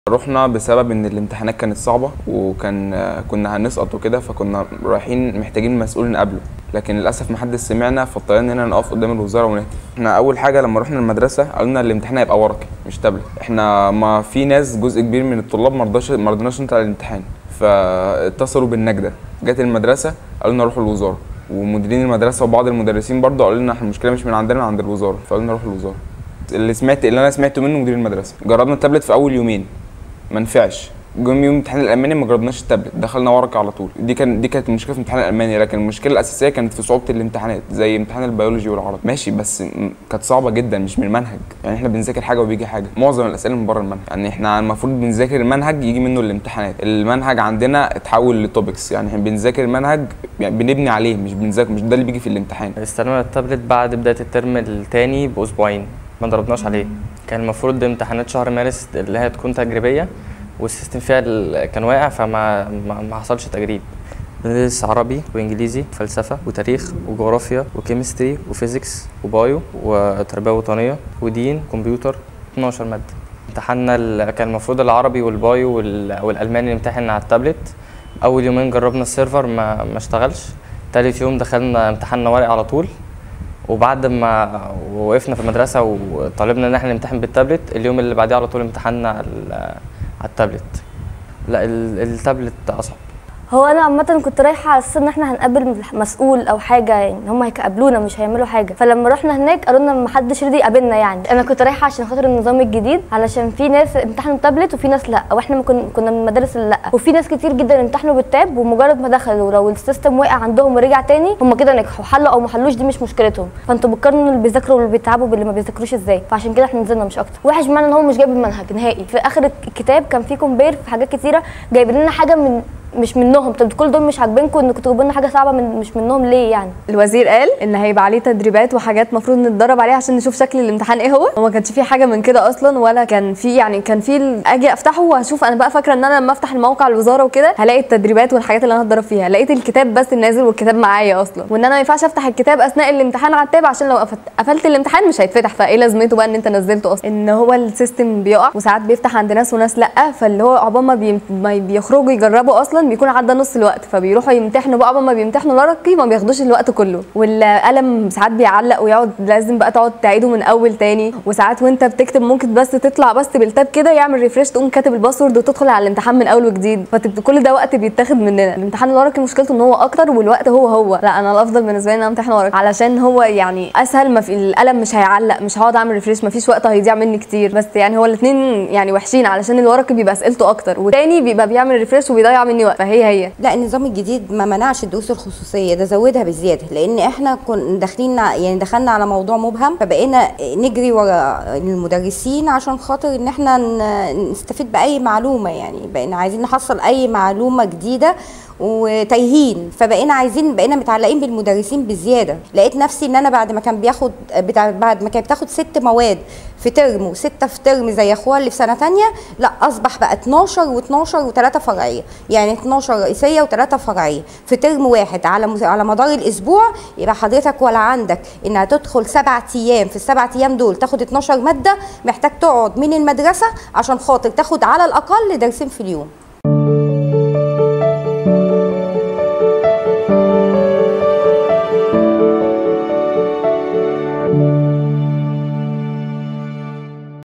رحنا بسبب ان الامتحانات كانت صعبه وكان كنا هنسقط وكده فكنا رايحين محتاجين مسؤول نقابله لكن للاسف ما حدش سمعنا فاضطرينا اننا نقف قدام الوزاره ونهتف احنا اول حاجه لما رحنا المدرسه قالوا لنا الامتحان هيبقى ورقي مش تابلت احنا ما في ناس جزء كبير من الطلاب ما رضاش ما رضناش نطلع الامتحان فاتصلوا بالنجده جت المدرسه قالوا لنا روحوا الوزاره ومديرين المدرسه وبعض المدرسين برضه قالوا لنا احنا المشكله مش من عندنا من عند الوزاره فقالوا لنا روحوا الوزاره اللي سمعت اللي انا سمعته منه مدير المدرسه جربنا التابلت في اول يومين ما نفعش جم يوم الامتحان الالماني ما جربناش التابلت دخلنا ورقه على طول دي كان دي كانت المشكله في الامتحان الالماني لكن المشكله الاساسيه كانت في صعوبه الامتحانات زي امتحان البيولوجي والعربي ماشي بس م- كانت صعبه جدا مش من المنهج يعني احنا بنذاكر حاجه وبيجي حاجه معظم الاسئله من بره المنهج يعني احنا المفروض بنذاكر المنهج يجي منه الامتحانات المنهج عندنا اتحول لتوبكس يعني احنا بنذاكر المنهج يعني بنبني عليه مش بنذاكر مش ده اللي بيجي في الامتحان استلمنا التابلت بعد بداية الترم التاني بأسبوعين ما ضربناش عليه كان المفروض امتحانات شهر مارس اللي هي تكون تجريبية والسيستم فيها ال- كان واقع فما ما, ما حصلش تجريب بندرس عربي وانجليزي وفلسفة وتاريخ وجغرافيا وكيمستري وفيزيكس وبايو وتربية وطنية ودين كمبيوتر 12 مادة امتحاننا ال- كان المفروض العربي والبايو وال- والألماني نمتحن على التابلت أول يومين جربنا السيرفر ما, ما اشتغلش تالت يوم دخلنا امتحاننا ورق على طول وبعد ما وقفنا في المدرسة وطالبنا إن احنا نمتحن بالتابلت اليوم اللي بعديه على طول امتحنا على ال- على التابلت لا ال- التابلت أصعب هو انا عامه كنت رايحه على اساس ان احنا هنقابل مسؤول او حاجه يعني هم هيقابلونا مش هيعملوا حاجه فلما رحنا هناك قالوا لنا ما حدش رضي يقابلنا يعني انا كنت رايحه عشان خاطر النظام الجديد علشان في ناس امتحنوا تابلت وفي ناس لا واحنا ما كنا كنا من المدارس اللي لا وفي ناس كتير جدا امتحنوا بالتاب ومجرد ما دخلوا لو السيستم وقع عندهم ورجع تاني هم كده نجحوا حلوا او ما حلوش دي مش مشكلتهم فانتوا بتقارنوا اللي بيذاكروا واللي بيتعبوا باللي ما بيذاكروش ازاي فعشان كده احنا نزلنا مش اكتر وحش معنى ان هو مش جايب المنهج نهائي في اخر الكتاب كان في كومبير في حاجات كتيره جايبين لنا حاجه من مش منهم طب كل دول مش عاجبينكم انكم تجيبوا لنا حاجه صعبه من مش منهم ليه يعني الوزير قال ان هيبقى عليه تدريبات وحاجات المفروض نتدرب عليها عشان نشوف شكل الامتحان ايه هو وما كانش فيه حاجه من كده اصلا ولا كان في يعني كان في ال- اجي افتحه واشوف انا بقى فاكره ان انا لما افتح الموقع الوزاره وكده هلاقي التدريبات والحاجات اللي انا هتدرب فيها لقيت الكتاب بس نازل والكتاب معايا اصلا وان انا ما ينفعش افتح الكتاب اثناء الامتحان على التاب عشان لو قفلت, قفلت الامتحان مش هيتفتح فايه لازمته بقى ان انت نزلته اصلا ان هو السيستم بيقع وساعات بيفتح عند ناس وناس لا فاللي هو عقبال ما, بيم... ما بيخرجوا يجربوا اصلا بيكون عدى نص الوقت فبيروحوا يمتحنوا بقى عقبال ما بيمتحنوا الورقي ما بياخدوش الوقت كله والقلم ساعات بيعلق ويقعد لازم بقى تقعد تعيده من اول تاني وساعات وانت بتكتب ممكن بس تطلع بس بالتاب كده يعمل ريفريش تقوم كاتب الباسورد وتدخل على الامتحان من اول وجديد فكل ده وقت بيتاخد مننا الامتحان الورقي مشكلته ان هو اكتر والوقت هو هو لا انا الافضل بالنسبه لي ان انا امتحن ورقي علشان هو يعني اسهل ما في القلم مش هيعلق مش هقعد اعمل ريفريش ما فيش وقت هيضيع مني كتير بس يعني هو الاثنين يعني وحشين علشان الورقي بيبقى اسئلته اكتر والتاني بيبقى بيعمل ريفريش وبيضيع مني وقت فهي هي لا النظام الجديد ما منعش الدروس الخصوصيه ده زودها بزياده لان احنا كنا داخلين يعني دخلنا على موضوع مبهم فبقينا نجري ورا المدرسين عشان خاطر ان احنا ن- نستفيد باي معلومه يعني بقينا عايزين نحصل اي معلومه جديده وتايهين فبقينا عايزين بقينا متعلقين بالمدرسين بزياده لقيت نفسي ان انا بعد ما كان بياخد بتاع بعد ما كانت بتاخد ست مواد في ترم وسته في ترم زي اخوها اللي في سنه تانية لا اصبح بقى 12 و12 وثلاثه فرعيه يعني 12 رئيسيه وثلاثه فرعيه في ترم واحد على مز- على مدار الاسبوع يبقى حضرتك ولا عندك انها تدخل سبع ايام في السبع ايام دول تاخد 12 ماده محتاج تقعد من المدرسه عشان خاطر تاخد على الاقل درسين في اليوم